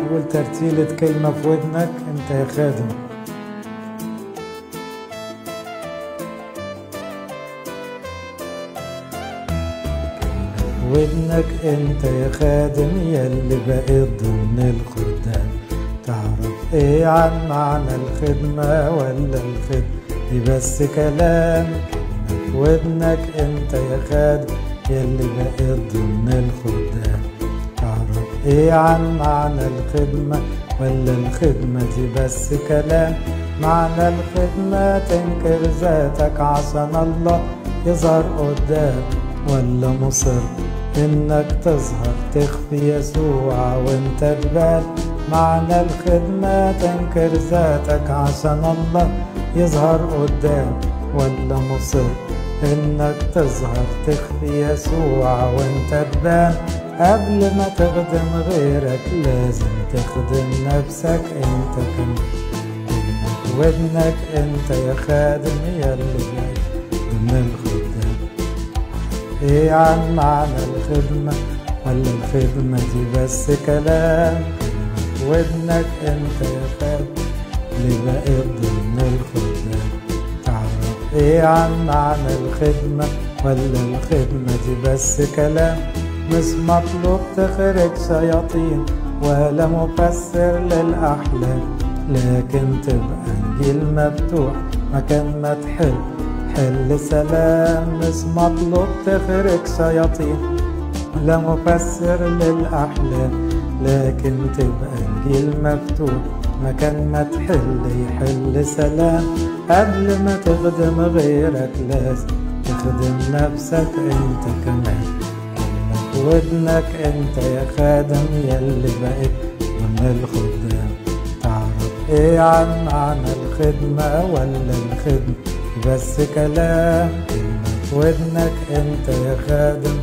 تقول ترتيلة كلمة في ودنك انت يا خادم ودنك انت يا خادم يلي بقيت ضمن الخدام تعرف ايه عن معنى الخدمة ولا الخدمة دي بس كلام كلمة في ودنك انت يا خادم يلي بقيت ضمن الخدام تعرف ايه عن معنى الخدمة ولا الخدمة دي بس كلام معنى الخدمة تنكر ذاتك عشان الله يظهر قدام ولا مصر انك تظهر تخفي يسوع وانت تبان معنى الخدمة تنكر ذاتك عشان الله يظهر قدام ولا مصر انك تظهر تخفي يسوع وانت تبان قبل ما تخدم غيرك لازم تخدم نفسك انت كمان ودنك ودنك انت يا خادم يلي جاي من الخدام ايه عن معنى الخدمة ولا الخدمة دي بس كلام كلمة ودنك انت يا خادم اللي بقيت ضمن الخدام تعرف ايه عن معنى الخدمة ولا الخدمة دي بس كلام مش مطلوب تخرج شياطين ولا مفسر للأحلام لكن تبقى انجيل مفتوح مكان ما تحل حل سلام مش مطلوب تخرج شياطين ولا مفسر للأحلام لكن تبقى انجيل مفتوح مكان ما تحل يحل سلام قبل ما تخدم غيرك لازم تخدم نفسك انت كمان كلمة ودنك انت يا خادم يلي بقيت من الخدام تعرف ايه عن معنى الخدمة ولا الخدمة بس كلام كلمة ودنك انت يا خادم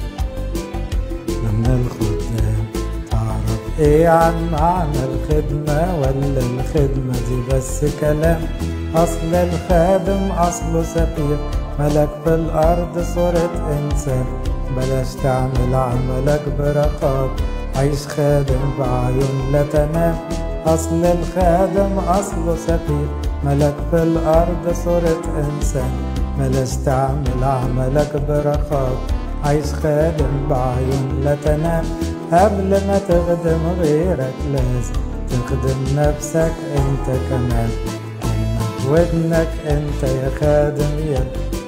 من الخدام تعرف ايه عن معنى الخدمة ولا الخدمة دي بس كلام اصل الخادم اصله سفير ملك في الارض صورة انسان بلاش تعمل عملك برقاب عيش خادم بعيون لا تنام اصل الخادم اصله سفير ملك في الارض صورة انسان بلاش تعمل عملك برقاب عيش خادم بعيون لا تنام قبل ما تخدم غيرك لازم تخدم نفسك انت كمان كلمة ودنك انت يا خادم يا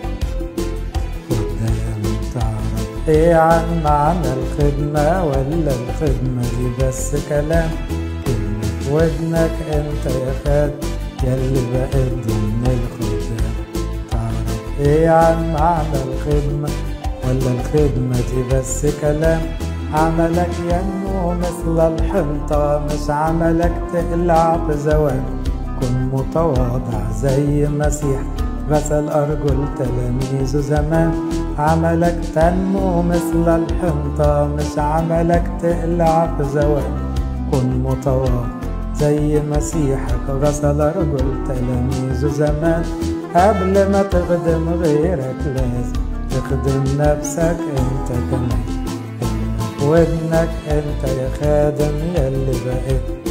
قدام تعرف ايه عن معنى الخدمة ولا الخدمة دي بس كلام كلمة ودنك انت يا خادم يلي بقيت ضمن الخدام تعرف ايه عن معنى الخدمة ولا الخدمة دي بس كلام عملك ينمو مثل الحنطة مش عملك تقلع في زوال كن متواضع زي مسيح غسل أرجل تلاميذه زمان عملك تنمو مثل الحنطة مش عملك تقلع في زوال كن متواضع زي مسيحك غسل أرجل تلاميذه زمان قبل ما تخدم غيرك لازم تخدم نفسك انت كمان كلمة ودنك انت يا خادم يلي بقيت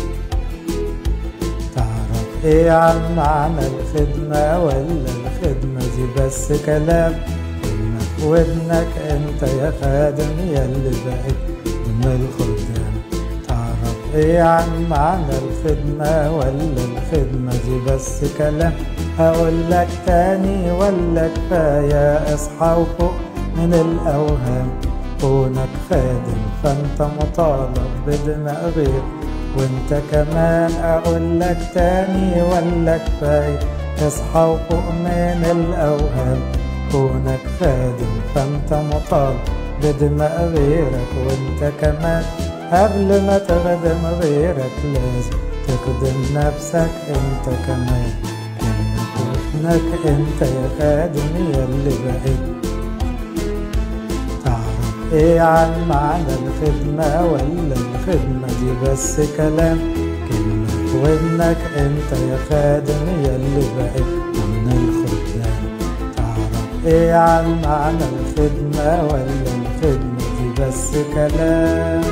تعرف ايه عن معنى الخدمة ولا الخدمة دي بس كلام كلمة ودنك انت يا خادم يلي بقيت ضمن الخدام تعرف ايه عن معنى الخدمة ولا الخدمة دي بس كلام هقول لك تاني ولا كفاية اصحى وفوق من الأوهام كونك خادم فانت مطالب بدماء غير وانت كمان اقول لك تاني ولا كفاية اصحى وفوق من الأوهام كونك خادم فانت مطالب بدماء غيرك وانت كمان قبل ما تخدم غيرك لازم تخدم نفسك انت كمان ودنك انت يا خادم يلي بقيت تعرف ايه عن معنى الخدمة ولا الخدمة دي بس كلام كلمة ودنك انت يا خادم يلي بقيت من الخدام تعرف ايه عن معنى الخدمة ولا الخدمة دي بس كلام